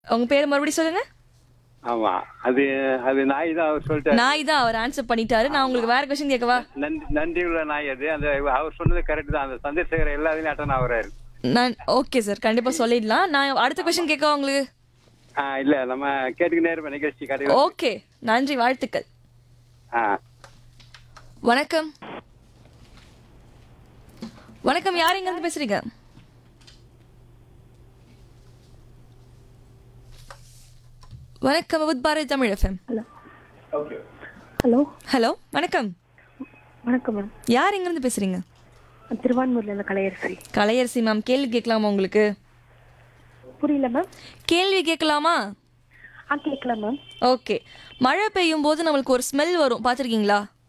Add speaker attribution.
Speaker 1: உங்க பேர் மறுபடியும் சொல்லுங்க
Speaker 2: ஆமா அது அது நாய் தான் அவர் சொல்லிட்டாரு
Speaker 1: நாய் தான் அவர் ஆன்சர் பண்ணிட்டாரு நான் உங்களுக்கு வேற கொஸ்டின் கேட்கவா
Speaker 2: நன்றி நன்றி உள்ள நாய் அது அந்த அவர் சொன்னது கரெக்ட் தான் அந்த சந்திரசேகர் எல்லாத்தையும் அட்டன் ஆகுறாரு
Speaker 1: நான் ஓகே சார் கண்டிப்பா சொல்லிடலாம் நான் அடுத்த கொஸ்டின் கேட்கவா உங்களுக்கு
Speaker 2: ஆ இல்ல நம்ம கேட்டுக்கிட்டே இருப்போம் நிகழ்ச்சி கடையில்
Speaker 1: ஓகே நன்றி வாழ்த்துக்கள்
Speaker 2: ஆ
Speaker 1: வணக்கம் வணக்கம் யார் எங்க இருந்து பேசுறீங்க வணக்கம் with Bharathi Tamil FM
Speaker 3: hello hello
Speaker 1: hello வணக்கம்
Speaker 3: வணக்கம் மேம்
Speaker 1: யார் எங்க இருந்து பேசுறீங்க
Speaker 3: திருவான்மூர்ல இருந்து கலையரசி
Speaker 1: கலையரசி மேம் கேள்வி கேட்கலாமா உங்களுக்கு
Speaker 3: புரியல மேம்
Speaker 1: கேள்வி கேட்கலாமா
Speaker 3: ஆ கேட்கலாம் மேம்
Speaker 1: ஓகே மழை பெய்யும் போது நம்மளுக்கு ஒரு ஸ்மெல் வரும் பார்த்துருக்கீங்களா